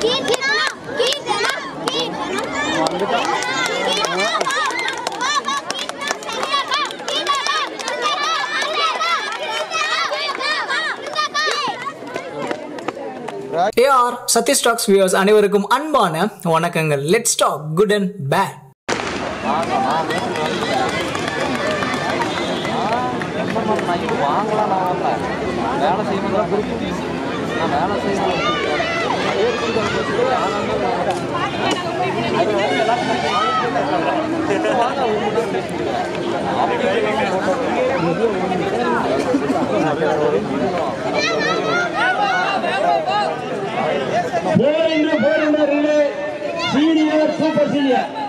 AR Satya stocks viewers அனைவருக்கும் அன்பான வணக்கங்கள் let's talk good and bad வாங்கலாம் நான் வரல வேலை செய்யணும் புரிஞ்சு நான் வேலை செய்யணும் போர் என்று போர் என்ற ரிலே சீனியர் சூப்பர் சீனியர்